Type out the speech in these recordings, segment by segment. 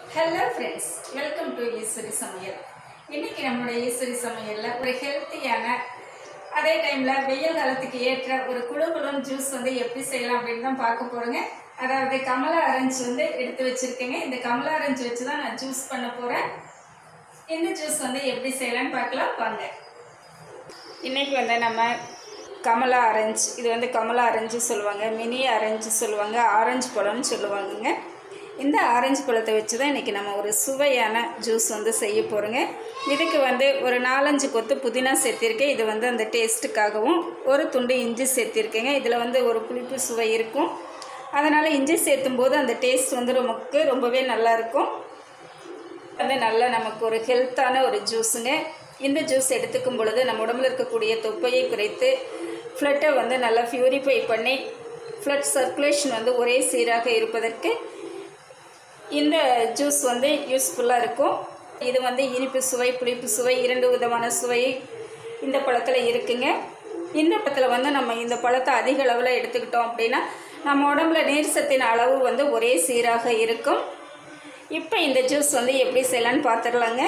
hello friends welcome to Eswari சமையல் இன்னைக்கு நம்மளுடைய ஈஸ்வரி சமையலில் ஒரு ஹெல்த்தியான அதே டைமில் வெயில் காலத்துக்கு ஏற்ற ஒரு குழு குழுன்னு ஜூஸ் வந்து எப்படி செய்யலாம் அப்படின்னு தான் பார்க்க போகிறோங்க அதாவது கமலா ஆரஞ்சு வந்து எடுத்து வச்சுருக்கேங்க இந்த கமலா ஆரஞ்சு வச்சு தான் நான் ஜூஸ் பண்ண போகிறேன் இந்த ஜூஸ் வந்து எப்படி செய்யலாம்னு பார்க்கலாம் வாங்க இன்றைக்கி வந்து நம்ம கமலா ஆரஞ்சு இது வந்து கமலா ஆரஞ்சு சொல்லுவாங்க மினி ஆரஞ்சு சொல்லுவாங்க ஆரஞ்சு பழம்னு சொல்லுவாங்கங்க இந்த ஆரஞ்சு பழத்தை வச்சு தான் இன்றைக்கி நம்ம ஒரு சுவையான ஜூஸ் வந்து செய்ய போகிறோங்க இதுக்கு வந்து ஒரு நாலஞ்சு கொத்து புதினா சேர்த்திருக்கேன் இது வந்து அந்த டேஸ்ட்டுக்காகவும் ஒரு துண்டு இஞ்சி சேர்த்திருக்கேங்க இதில் வந்து ஒரு புளிப்பு சுவை இருக்கும் அதனால் இஞ்சி சேர்த்தும் போது அந்த டேஸ்ட் வந்து நமக்கு ரொம்பவே நல்லா இருக்கும் வந்து நல்ல நமக்கு ஒரு ஹெல்த்தான ஒரு ஜூஸுங்க இந்த ஜூஸ் எடுத்துக்கும் பொழுது நம்ம உடம்புல இருக்கக்கூடிய தொப்பையை குறைத்து ஃப்ளட்டை வந்து நல்லா பியூரிஃபை பண்ணி ஃப்ளட் சர்க்குலேஷன் வந்து ஒரே சீராக இருப்பதற்கு இந்த ஜூஸ் வந்து யூஸ்ஃபுல்லாக இருக்கும் இது வந்து இனிப்பு சுவை புளிப்பு சுவை இரண்டு விதமான சுவை இந்த பழத்தில் இருக்குங்க இந்த பழத்தில் வந்து நம்ம இந்த பழத்தை அதிக அளவில் எடுத்துக்கிட்டோம் அப்படின்னா நம்ம உடம்புல நீர் சத்தின் அளவு வந்து ஒரே சீராக இருக்கும் இப்போ இந்த ஜூஸ் வந்து எப்படி செய்யலான்னு பார்த்துடலாங்க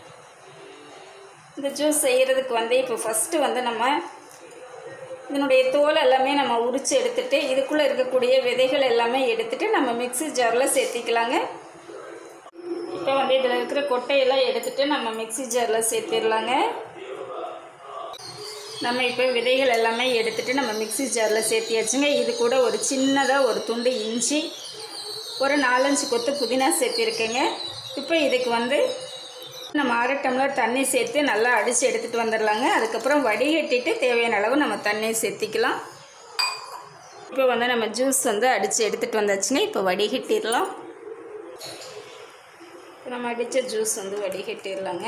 இந்த ஜூஸ் செய்கிறதுக்கு வந்து இப்போ ஃபஸ்ட்டு வந்து நம்ம இதனுடைய தோல் எல்லாமே நம்ம உரித்து எடுத்துட்டு இதுக்குள்ளே இருக்கக்கூடிய விதைகள் எல்லாமே எடுத்துட்டு நம்ம மிக்ஸி ஜாரில் சேர்த்திக்கலாங்க இப்போ வந்து இதில் இருக்கிற கொட்டையெல்லாம் எடுத்துட்டு நம்ம மிக்ஸி ஜாரில் சேர்த்திடலாங்க நம்ம இப்போ விதைகள் எல்லாமே எடுத்துட்டு நம்ம மிக்ஸி ஜாரில் சேர்த்தியாச்சுங்க இது கூட ஒரு சின்னதாக ஒரு துண்டு இஞ்சி ஒரு நாலஞ்சு கொத்து புதினா சேர்த்திருக்கேங்க இப்போ இதுக்கு வந்து நம்ம அரை டம்ளர் தண்ணி சேர்த்து நல்லா அடித்து எடுத்துகிட்டு வந்துடலாங்க அதுக்கப்புறம் வடிகட்டிட்டு தேவையான அளவு நம்ம தண்ணி சேர்த்திக்கலாம் இப்போ வந்து நம்ம ஜூஸ் வந்து அடித்து எடுத்துகிட்டு வந்தாச்சுங்க இப்போ வடிகட்டிடலாம் இப்போ நம்ம அடித்த ஜூஸ் வந்து வடிகட்டிடலாங்க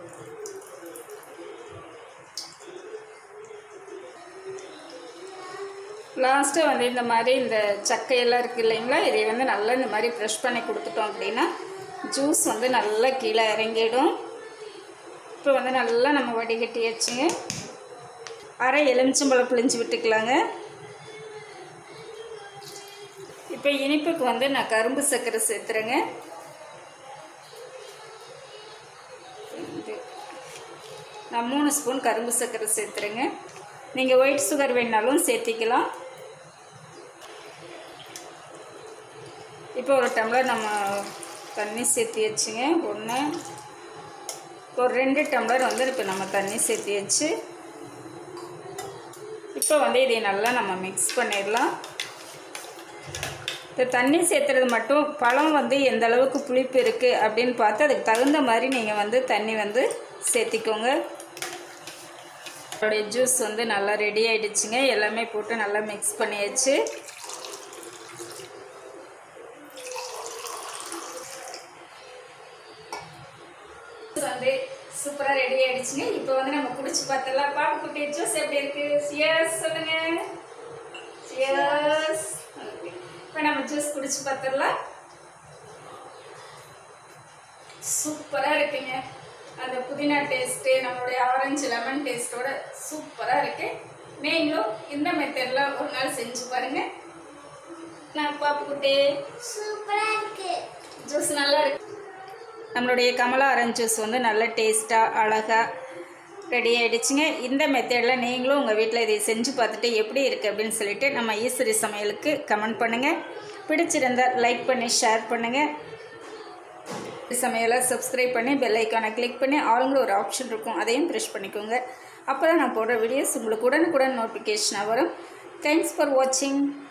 லாஸ்ட்டாக வந்து இந்த மாதிரி இந்த சக்கையெல்லாம் இருக்குது இல்லைங்களா இதை வந்து நல்லா இந்த மாதிரி ப்ரெஷ் பண்ணி கொடுத்துட்டோம் அப்படின்னா ஜூஸ் வந்து நல்லா கீழே இறங்கிடும் இப்போ வந்து நல்லா நம்ம வடிகட்டியாச்சுங்க அரை எலுமிச்சம்பழம் பிழிஞ்சு விட்டுக்கலாங்க இப்போ இனிப்புக்கு வந்து நான் கரும்பு சர்க்கரை சேர்த்துறேங்க நான் மூணு ஸ்பூன் கரும்பு சர்க்கரை சேர்த்துறேங்க நீங்கள் ஒயிட் சுகர் வேணாலும் சேர்த்திக்கலாம் இப்போ ஒரு டம்ளர் நம்ம தண்ணி சேர்த்தி வச்சுங்க ஒன்று ஒரு ரெண்டு டம்ளர் வந்து இப்போ நம்ம தண்ணி சேர்த்தி வச்சு இப்போ வந்து இதை நல்லா நம்ம மிக்ஸ் பண்ணிடலாம் இந்த தண்ணி சேர்த்துறது மட்டும் பழம் வந்து எந்த அளவுக்கு புளிப்பு இருக்குது அப்படின்னு பார்த்து அதுக்கு தகுந்த மாதிரி நீங்கள் வந்து தண்ணி வந்து சேர்த்திக்கோங்க அதோடைய ஜூஸ் வந்து நல்லா ரெடி ஆகிடுச்சுங்க எல்லாமே போட்டு நல்லா மிக்ஸ் பண்ணியாச்சு வந்து சூப்பராக ரெடி ஆகிடுச்சுங்க இப்போ வந்து நம்ம குடிச்சு பார்த்தலாம் பாப்பு குட்டி ஜூஸ் எப்படி இருக்கு சியர்ஸ் சொல்லுங்க சியர்ஸ் இப்போ நம்ம ஜூஸ் குடிச்சு பார்த்துடலாம் சூப்பராக இருக்குங்க அந்த புதினா டேஸ்ட்டு நம்மளுடைய ஆரஞ்சு லெமன் டேஸ்ட்டோட சூப்பராக இருக்குது நீங்களும் இந்த மெத்தடில் ஒரு நாள் செஞ்சு பாருங்கள் நான் பாப்புக்குட்டே சூப்பரா இருக்கு ஜூஸ் நல்லா இருக்கு நம்மளுடைய கமலா ஆரஞ்சு ஜூஸ் வந்து நல்ல டேஸ்ட்டாக அழகாக ரெடி ஆகிடுச்சுங்க இந்த மெத்தடில் நீங்களும் உங்கள் வீட்டில் இதை செஞ்சு பார்த்துட்டு எப்படி இருக்குது அப்படின்னு சொல்லிட்டு நம்ம ஈஸ்வரி சமையலுக்கு கமெண்ட் பண்ணுங்கள் பிடிச்சிருந்தால் லைக் பண்ணி ஷேர் பண்ணுங்கள் சமையலை சப்ஸ்கிரைப் பண்ணி பெல் ஐக்கானை கிளிக் பண்ணி ஆளுங்கிற ஒரு ஆப்ஷன் இருக்கும் அதையும் ப்ரெஷ் பண்ணிக்கோங்க அப்போ தான் நான் போடுற வீடியோஸ் உங்களுக்கு உடனுக்குடன் நோட்டிஃபிகேஷனாக வரும் தேங்க்ஸ் ஃபார் வாட்சிங்